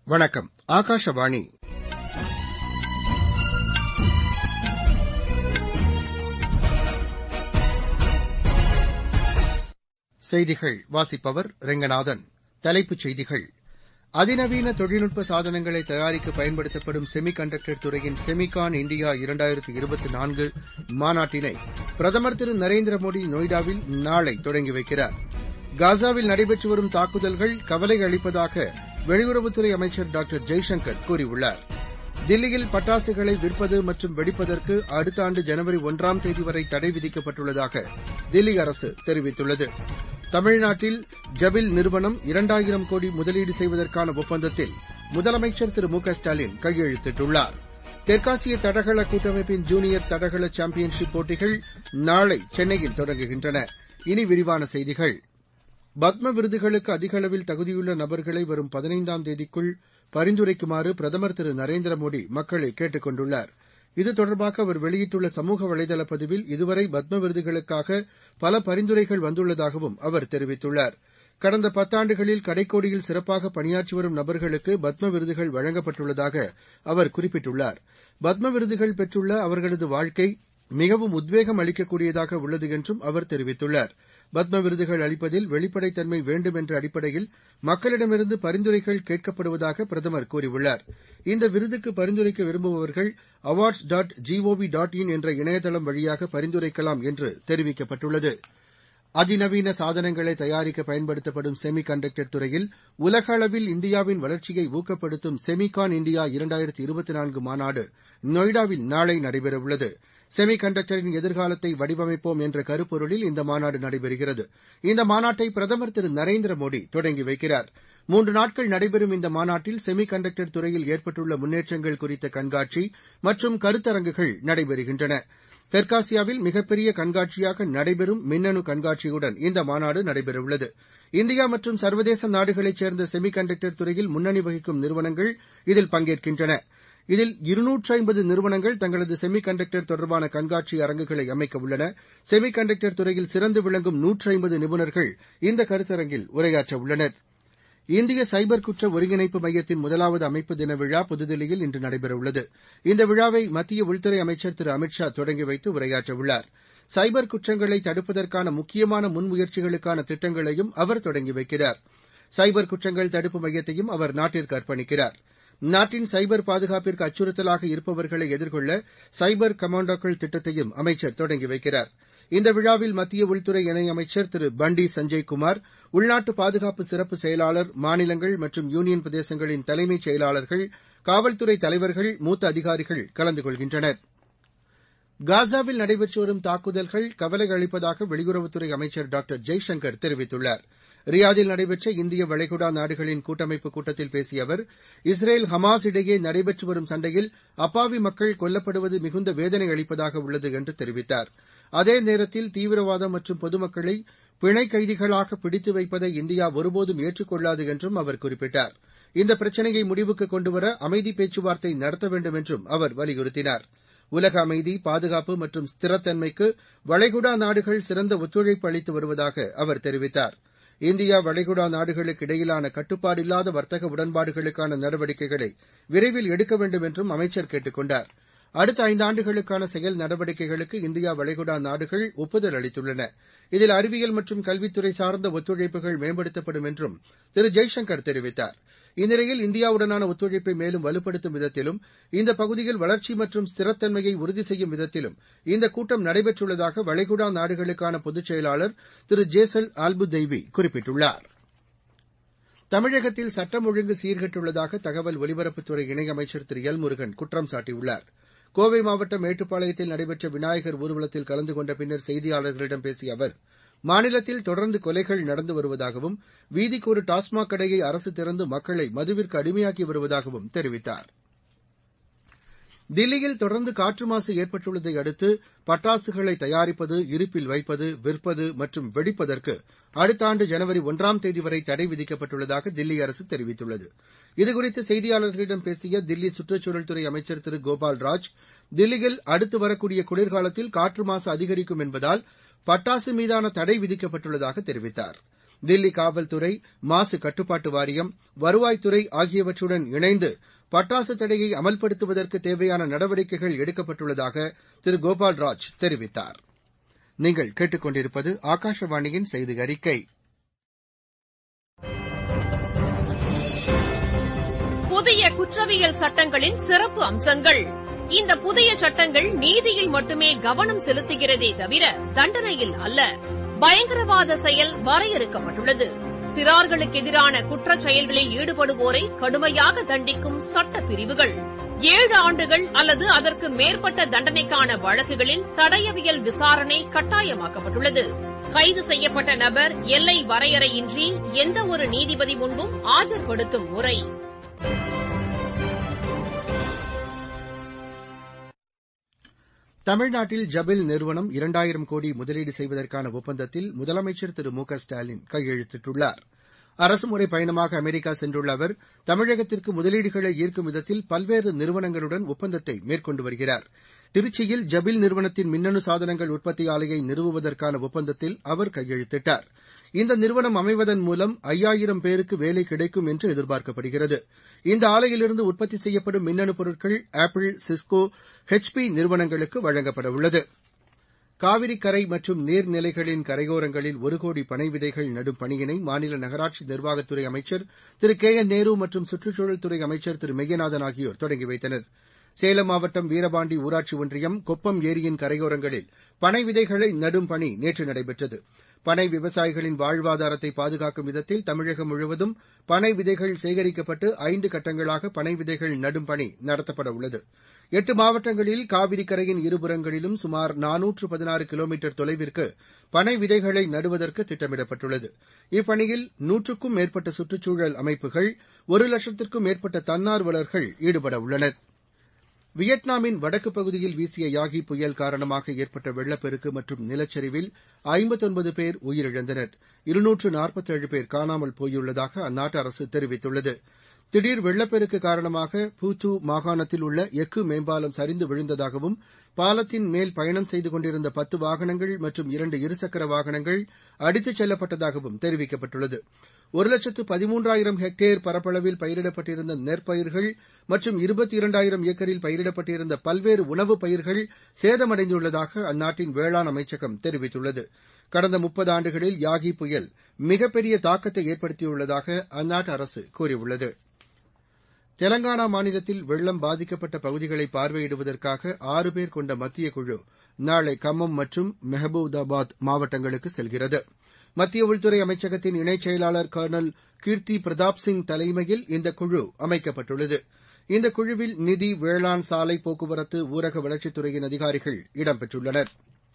வணக்கம் ஆகாஷவாணி செய்திகள் வாசிப்பவர் ரெங்கநாதன் தலைப்புச் செய்திகள் அதிநவீன தொழில்நுட்ப சாதனங்களை தயாரிக்க பயன்படுத்தப்படும் செமி கண்டக்டர் துறையின் செமிகான் இந்தியா இரண்டாயிரத்து இருபத்தி நான்கு மாநாட்டினை பிரதமர் திரு நரேந்திர மோடி நொய்டாவில் நாளை தொடங்கி வைக்கிறார் காசாவில் நடைபெற்று வரும் தாக்குதல்கள் கவலை அளிப்பதாக வெளியுறவுத்துறை அமைச்சர் டாக்டர் ஜெய்சங்கர் கூறியுள்ளார் தில்லியில் பட்டாசுகளை விற்பது மற்றும் வெடிப்பதற்கு அடுத்த ஆண்டு ஜனவரி ஒன்றாம் தேதி வரை தடை விதிக்கப்பட்டுள்ளதாக தில்லி அரசு தெரிவித்துள்ளது தமிழ்நாட்டில் ஜபில் நிறுவனம் இரண்டாயிரம் கோடி முதலீடு செய்வதற்கான ஒப்பந்தத்தில் முதலமைச்சர் திரு மு க ஸ்டாலின் கையெழுத்திட்டுள்ளார் தெற்காசிய தடகள கூட்டமைப்பின் ஜூனியர் தடகள சாம்பியன்ஷிப் போட்டிகள் நாளை சென்னையில் தொடங்குகின்றன இனி விரிவான செய்திகள் பத்ம விருதுகளுக்கு அதிக அளவில் தகுதியுள்ள நபர்களை வரும் பதினைந்தாம் தேதிக்குள் பரிந்துரைக்குமாறு பிரதமர் திரு நரேந்திர மோடி மக்களை கேட்டுக் கொண்டுள்ளார் இது தொடர்பாக அவர் வெளியிட்டுள்ள சமூக வலைதள பதிவில் இதுவரை பத்ம விருதுகளுக்காக பல பரிந்துரைகள் வந்துள்ளதாகவும் அவர் தெரிவித்துள்ளார் கடந்த பத்தாண்டுகளில் கடைக்கோடியில் சிறப்பாக பணியாற்றி வரும் நபர்களுக்கு பத்ம விருதுகள் வழங்கப்பட்டுள்ளதாக அவர் குறிப்பிட்டுள்ளார் பத்ம விருதுகள் பெற்றுள்ள அவர்களது வாழ்க்கை மிகவும் உத்வேகம் அளிக்கக்கூடியதாக உள்ளது என்றும் அவர் தெரிவித்துள்ளார் பத்ம விருதுகள் அளிப்பதில் வெளிப்படைத்தன்மை வேண்டும் என்ற அடிப்படையில் மக்களிடமிருந்து பரிந்துரைகள் கேட்கப்படுவதாக பிரதமர் கூறியுள்ளார் இந்த விருதுக்கு பரிந்துரைக்க விரும்புபவர்கள் awards dot G O V dot in என்ற இணையதளம் வழியாக பரிந்துரைக்கலாம் என்று தெரிவிக்கப்பட்டுள்ளது அதிநவீன சாதனங்களை தயாரிக்க பயன்படுத்தப்படும் செமி கண்டக்டர் துறையில் உலக அளவில் இந்தியாவின் வளர்ச்சியை ஊக்கப்படுத்தும் செமிகான் இந்தியா இரண்டாயிரத்து இருபத்தி நான்கு மாநாடு நொய்டாவில் நாளை நடைபெறவுள்ளது செமி கண்டக்டரின் எதிர்காலத்தை வடிவமைப்போம் என்ற கருப்பொருளில் இந்த மாநாடு நடைபெறுகிறது இந்த மாநாட்டை பிரதமர் திரு நரேந்திர மோடி தொடங்கி வைக்கிறார் மூன்று நாட்கள் நடைபெறும் இந்த மாநாட்டில் செமி கண்டக்டர் துறையில் ஏற்பட்டுள்ள முன்னேற்றங்கள் குறித்த கண்காட்சி மற்றும் கருத்தரங்குகள் நடைபெறுகின்றன தெற்காசியாவில் மிகப்பெரிய கண்காட்சியாக நடைபெறும் மின்னணு கண்காட்சியுடன் இந்த மாநாடு நடைபெறவுள்ளது இந்தியா மற்றும் சர்வதேச நாடுகளைச் சேர்ந்த செமி கண்டக்டர் துறையில் முன்னணி வகிக்கும் நிறுவனங்கள் இதில் பங்கேற்கின்றன இதில் இருநூற்று ஐம்பது நிறுவனங்கள் தங்களது செமி கண்டக்டர் தொடர்பான கண்காட்சி அரங்குகளை அமைக்க உள்ளன செமி கண்டக்டர் துறையில் சிறந்து விளங்கும் நூற்று ஐம்பது நிபுணர்கள் இந்த கருத்தரங்கில் உரையாற்ற உள்ளனர் இந்திய சைபர் குற்ற ஒருங்கிணைப்பு மையத்தின் முதலாவது அமைப்பு தின விழா புதுதில்லியில் இன்று நடைபெறவுள்ளது இந்த விழாவை மத்திய உள்துறை அமைச்சர் திரு அமித் ஷா தொடங்கி வைத்து உரையாற்றவுள்ளார் சைபர் குற்றங்களை தடுப்பதற்கான முக்கியமான முன்முயற்சிகளுக்கான திட்டங்களையும் அவர் தொடங்கி வைக்கிறார் சைபர் குற்றங்கள் தடுப்பு மையத்தையும் அவர் நாட்டிற்கு அர்ப்பணிக்கிறார் நாட்டின் சைபர் பாதுகாப்பிற்கு அச்சுறுத்தலாக இருப்பவர்களை எதிர்கொள்ள சைபர் கமாண்டோக்கள் திட்டத்தையும் அமைச்சர் தொடங்கி வைக்கிறார் இந்த விழாவில் மத்திய உள்துறை இணையமைச்சர் திரு பண்டி சஞ்சய் குமார் உள்நாட்டு பாதுகாப்பு சிறப்பு செயலாளர் மாநிலங்கள் மற்றும் யூனியன் பிரதேசங்களின் தலைமைச் செயலாளர்கள் காவல்துறை தலைவர்கள் மூத்த அதிகாரிகள் கலந்து கொள்கின்றனர் காசாவில் நடைபெற்று வரும் தாக்குதல்கள் கவலை அளிப்பதாக வெளியுறவுத்துறை அமைச்சர் டாக்டர் ஜெய்சங்கர் தெரிவித்துள்ளார் ரியாதில் நடைபெற்ற இந்திய வளைகுடா நாடுகளின் கூட்டமைப்பு கூட்டத்தில் பேசிய அவர் இஸ்ரேல் ஹமாஸ் இடையே நடைபெற்று வரும் சண்டையில் அப்பாவி மக்கள் கொல்லப்படுவது மிகுந்த வேதனை அளிப்பதாக உள்ளது என்று தெரிவித்தார் அதே நேரத்தில் தீவிரவாதம் மற்றும் பொதுமக்களை பிணை கைதிகளாக பிடித்து வைப்பதை இந்தியா ஒருபோதும் ஏற்றுக்கொள்ளாது என்றும் அவர் குறிப்பிட்டார் இந்த பிரச்சினையை முடிவுக்கு கொண்டுவர அமைதி பேச்சுவார்த்தை நடத்த வேண்டும் என்றும் அவர் வலியுறுத்தினார் உலக அமைதி பாதுகாப்பு மற்றும் ஸ்திரத்தன்மைக்கு வளைகுடா நாடுகள் சிறந்த ஒத்துழைப்பு அளித்து வருவதாக அவர் தெரிவித்தார் இந்தியா வளைகுடா நாடுகளுக்கு இடையிலான கட்டுப்பாடில்லாத வர்த்தக உடன்பாடுகளுக்கான நடவடிக்கைகளை விரைவில் எடுக்க வேண்டும் என்றும் அமைச்சர் கேட்டுக் கொண்டார் அடுத்த ஐந்தாண்டுகளுக்கான செயல் நடவடிக்கைகளுக்கு இந்தியா வளைகுடா நாடுகள் ஒப்புதல் அளித்துள்ளன இதில் அறிவியல் மற்றும் கல்வித்துறை சார்ந்த ஒத்துழைப்புகள் மேம்படுத்தப்படும் என்றும் திரு ஜெய்சங்கர் தெரிவித்தார் இந்நிலையில் இந்தியாவுடனான ஒத்துழைப்பை மேலும் வலுப்படுத்தும் விதத்திலும் இந்த பகுதியில் வளர்ச்சி மற்றும் ஸ்திரத்தன்மையை உறுதி செய்யும் விதத்திலும் இந்த கூட்டம் நடைபெற்றுள்ளதாக வளைகுடா நாடுகளுக்கான பொதுச் செயலாளர் திரு ஜேசல் ஆல்புதெய்வி குறிப்பிட்டுள்ளார் தமிழகத்தில் சட்டம் ஒழுங்கு சீர்கெட்டுள்ளதாக தகவல் ஒலிபரப்புத்துறை இணையமைச்சர் திரு எல் முருகன் குற்றம் சாட்டியுள்ளார் கோவை மாவட்டம் மேட்டுப்பாளையத்தில் நடைபெற்ற விநாயகர் ஊர்வலத்தில் கலந்து கொண்ட பின்னர் செய்தியாளர்களிடம் பேசிய அவர் மாநிலத்தில் தொடர்ந்து கொலைகள் நடந்து வருவதாகவும் வீதிக்கு ஒரு டாஸ்மாக் கடையை அரசு திறந்து மக்களை மதுவிற்கு அடிமையாக்கி வருவதாகவும் தெரிவித்தார் தில்லியில் தொடர்ந்து காற்று மாசு ஏற்பட்டுள்ளதை அடுத்து பட்டாசுகளை தயாரிப்பது இருப்பில் வைப்பது விற்பது மற்றும் வெடிப்பதற்கு அடுத்த ஆண்டு ஜனவரி ஒன்றாம் தேதி வரை தடை விதிக்கப்பட்டுள்ளதாக தில்லி அரசு தெரிவித்துள்ளது இதுகுறித்து செய்தியாளர்களிடம் பேசிய தில்லி சுற்றுச்சூழல் துறை அமைச்சர் திரு கோபால் ராஜ் தில்லியில் அடுத்து வரக்கூடிய குளிர்காலத்தில் காற்று மாசு அதிகரிக்கும் என்பதால் பட்டாசு மீதான தடை விதிக்கப்பட்டுள்ளதாக தெரிவித்தார் தில்லி காவல்துறை மாசு கட்டுப்பாட்டு வாரியம் வருவாய்த்துறை ஆகியவற்றுடன் இணைந்து பட்டாசு தடையை அமல்படுத்துவதற்கு தேவையான நடவடிக்கைகள் எடுக்கப்பட்டுள்ளதாக திரு கோபால்ராஜ் தெரிவித்தார் நீங்கள் கேட்டுக்கொண்டிருப்பது ஆகாஷவாணியின் செய்தி அறிக்கை புதிய குற்றவியல் சட்டங்களின் சிறப்பு அம்சங்கள் இந்த புதிய சட்டங்கள் நீதியில் மட்டுமே கவனம் செலுத்துகிறதே தவிர தண்டனையில் அல்ல பயங்கரவாத செயல் வரையறுக்கப்பட்டுள்ளது சிறார்களுக்கு எதிரான குற்றச் செயல்களில் ஈடுபடுவோரை கடுமையாக தண்டிக்கும் சட்ட பிரிவுகள் ஏழு ஆண்டுகள் அல்லது அதற்கு மேற்பட்ட தண்டனைக்கான வழக்குகளில் தடயவியல் விசாரணை கட்டாயமாக்கப்பட்டுள்ளது கைது செய்யப்பட்ட நபர் எல்லை வரையறையின்றி எந்த ஒரு நீதிபதி முன்பும் ஆஜர்படுத்தும் முறை தமிழ்நாட்டில் ஜபில் நிறுவனம் இரண்டாயிரம் கோடி முதலீடு செய்வதற்கான ஒப்பந்தத்தில் முதலமைச்சர் திரு மு க ஸ்டாலின் கையெழுத்திட்டுள்ளார் அரசுமுறை பயணமாக அமெரிக்கா சென்றுள்ள அவர் தமிழகத்திற்கு முதலீடுகளை ஈர்க்கும் விதத்தில் பல்வேறு நிறுவனங்களுடன் ஒப்பந்தத்தை மேற்கொண்டு வருகிறார் திருச்சியில் ஜபில் நிறுவனத்தின் மின்னணு சாதனங்கள் உற்பத்தி ஆலையை நிறுவுவதற்கான ஒப்பந்தத்தில் அவர் கையெழுத்திட்டார் இந்த நிறுவனம் அமைவதன் மூலம் ஐயாயிரம் பேருக்கு வேலை கிடைக்கும் என்று எதிர்பார்க்கப்படுகிறது இந்த ஆலையிலிருந்து உற்பத்தி செய்யப்படும் மின்னணு பொருட்கள் ஆப்பிள் சிஸ்கோ ஹெச்பி நிறுவனங்களுக்கு வழங்கப்பட உள்ளது காவிரி கரை மற்றும் நீர்நிலைகளின் கரையோரங்களில் ஒரு கோடி பனை விதைகள் நடும் பணியினை மாநில நகராட்சி நிர்வாகத்துறை அமைச்சர் திரு கே என் நேரு மற்றும் சுற்றுச்சூழல் துறை அமைச்சர் திரு மெய்யநாதன் ஆகியோர் தொடங்கி வைத்தனர் சேலம் மாவட்டம் வீரபாண்டி ஊராட்சி ஒன்றியம் கொப்பம் ஏரியின் கரையோரங்களில் பனை விதைகளை நடும் பணி நேற்று நடைபெற்றது பனை விவசாயிகளின் வாழ்வாதாரத்தை பாதுகாக்கும் விதத்தில் தமிழகம் முழுவதும் பனை விதைகள் சேகரிக்கப்பட்டு ஐந்து கட்டங்களாக பனை விதைகள் நடும் பணி நடத்தப்பட உள்ளது எட்டு மாவட்டங்களில் காவிரி கரையின் இருபுறங்களிலும் சுமார் நானூற்று பதினாறு கிலோமீட்டர் தொலைவிற்கு பனை விதைகளை நடுவதற்கு திட்டமிடப்பட்டுள்ளது இப்பணியில் நூற்றுக்கும் மேற்பட்ட சுற்றுச்சூழல் அமைப்புகள் ஒரு லட்சத்திற்கும் மேற்பட்ட தன்னார்வலர்கள் ஈடுபட உள்ளனர் வியட்நாமின் வடக்கு பகுதியில் வீசிய யாகி புயல் காரணமாக ஏற்பட்ட வெள்ளப்பெருக்கு மற்றும் நிலச்சரிவில் ஐம்பத்தொன்பது பேர் உயிரிழந்தனர் இருநூற்று நாற்பத்தேழு பேர் காணாமல் போயுள்ளதாக அந்நாட்டு அரசு தெரிவித்துள்ளது திடீர் வெள்ளப்பெருக்கு காரணமாக பூத்து மாகாணத்தில் உள்ள எஃகு மேம்பாலம் சரிந்து விழுந்ததாகவும் பாலத்தின் மேல் பயணம் செய்து கொண்டிருந்த பத்து வாகனங்கள் மற்றும் இரண்டு இருசக்கர வாகனங்கள் அடித்துச் செல்லப்பட்டதாகவும் தெரிவிக்கப்பட்டுள்ளது ஒரு லட்சத்து பதிமூன்றாயிரம் ஹெக்டேர் பரப்பளவில் பயிரிடப்பட்டிருந்த நெற்பயிர்கள் மற்றும் இருபத்தி இரண்டாயிரம் ஏக்கரில் பயிரிடப்பட்டிருந்த பல்வேறு உணவுப் பயிர்கள் சேதமடைந்துள்ளதாக அந்நாட்டின் வேளாண் அமைச்சகம் தெரிவித்துள்ளது கடந்த முப்பது ஆண்டுகளில் யாகி புயல் மிகப்பெரிய தாக்கத்தை ஏற்படுத்தியுள்ளதாக அந்நாட்டு அரசு கூறியுள்ளது தெலங்கானா மாநிலத்தில் வெள்ளம் பாதிக்கப்பட்ட பகுதிகளை பார்வையிடுவதற்காக ஆறு பேர் கொண்ட மத்திய குழு நாளை கம்மம் மற்றும் மெஹபூபாபாத் மாவட்டங்களுக்கு செல்கிறது மத்திய உள்துறை அமைச்சகத்தின் இணைச் செயலாளர் கர்னல் கீர்த்தி பிரதாப் சிங் தலைமையில் இந்த குழு அமைக்கப்பட்டுள்ளது இந்த குழுவில் நிதி வேளாண் சாலை போக்குவரத்து ஊரக வளர்ச்சித்துறையின் அதிகாரிகள் இடம்பெற்றுள்ளனர்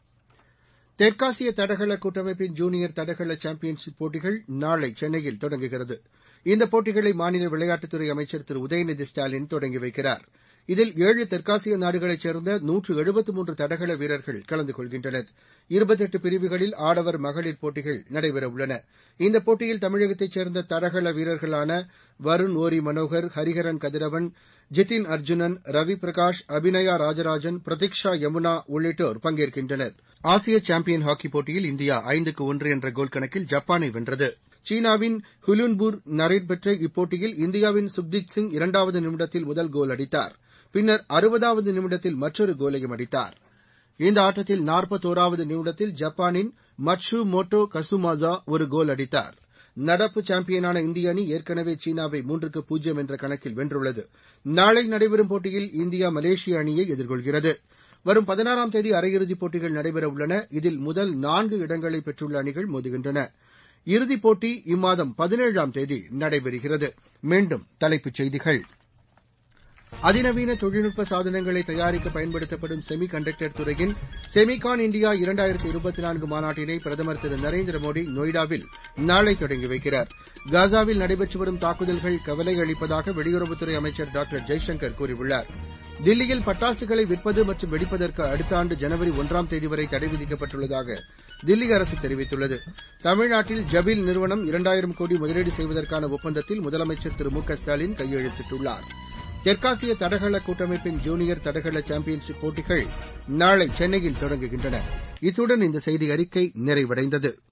தெற்காசிய தடகள கூட்டமைப்பின் ஜூனியர் தடகள சாம்பியன்ஷிப் போட்டிகள் நாளை சென்னையில் தொடங்குகிறது இந்த போட்டிகளை மாநில விளையாட்டுத்துறை அமைச்சர் திரு உதயநிதி ஸ்டாலின் தொடங்கி வைக்கிறார் இதில் ஏழு தெற்காசிய நாடுகளைச் சேர்ந்த நூற்று எழுபத்து மூன்று தடகள வீரர்கள் கலந்து கொள்கின்றனர் இருபத்தெட்டு பிரிவுகளில் ஆடவர் மகளிர் போட்டிகள் நடைபெறவுள்ளன இந்த போட்டியில் தமிழகத்தைச் சேர்ந்த தடகள வீரர்களான வருண் ஓரி மனோகர் ஹரிஹரன் கதிரவன் ஜிதின் அர்ஜுனன் ரவி பிரகாஷ் அபிநயா ராஜராஜன் பிரதீக்ஷா யமுனா உள்ளிட்டோர் பங்கேற்கின்றனர் ஆசிய சாம்பியன் ஹாக்கி போட்டியில் இந்தியா ஐந்துக்கு ஒன்று என்ற கோல் கணக்கில் ஜப்பானை வென்றது சீனாவின் ஹுலுன்பூர் நடைபெற்ற இப்போட்டியில் இந்தியாவின் சுக்ஜித் சிங் இரண்டாவது நிமிடத்தில் முதல் கோல் அடித்தார் பின்னர் அறுபதாவது நிமிடத்தில் மற்றொரு கோலையும் அடித்தார் இந்த ஆட்டத்தில் நாற்பத்தோராவது நிமிடத்தில் ஜப்பானின் மட்சு மோட்டோ கசுமாசா ஒரு கோல் அடித்தார் நடப்பு சாம்பியனான இந்திய அணி ஏற்கனவே சீனாவை மூன்றுக்கு பூஜ்ஜியம் என்ற கணக்கில் வென்றுள்ளது நாளை நடைபெறும் போட்டியில் இந்தியா மலேசிய அணியை எதிர்கொள்கிறது வரும் பதினாறாம் தேதி அரையிறுதிப் போட்டிகள் நடைபெறவுள்ளன இதில் முதல் நான்கு இடங்களை பெற்றுள்ள அணிகள் மோதுகின்றன இறுதிப் போட்டி இம்மாதம் பதினேழாம் தேதி நடைபெறுகிறது மீண்டும் தலைப்புச் செய்திகள் அதிநவீன தொழில்நுட்ப சாதனங்களை தயாரிக்க பயன்படுத்தப்படும் செமி கண்டக்டர் துறையின் செமிகான் இந்தியா இரண்டாயிரத்தி இருபத்தி நான்கு மாநாட்டினை பிரதமர் திரு நரேந்திர மோடி நொய்டாவில் நாளை தொடங்கி வைக்கிறார் காசாவில் நடைபெற்று வரும் தாக்குதல்கள் கவலை அளிப்பதாக வெளியுறவுத்துறை அமைச்சர் டாக்டர் ஜெய்சங்கர் கூறியுள்ளார் தில்லியில் பட்டாசுகளை விற்பது மற்றும் வெடிப்பதற்கு அடுத்த ஆண்டு ஜனவரி ஒன்றாம் தேதி வரை தடை விதிக்கப்பட்டுள்ளதாக தில்லி அரசு தெரிவித்துள்ளது தமிழ்நாட்டில் ஜபில் நிறுவனம் இரண்டாயிரம் கோடி முதலீடு செய்வதற்கான ஒப்பந்தத்தில் முதலமைச்சர் திரு மு க ஸ்டாலின் கையெழுத்திட்டுள்ளார் தெற்காசிய தடகள கூட்டமைப்பின் ஜூனியர் தடகள சாம்பியன்ஷிப் போட்டிகள் நாளை சென்னையில் தொடங்குகின்றன இத்துடன் இந்த செய்தி அறிக்கை நிறைவடைந்தது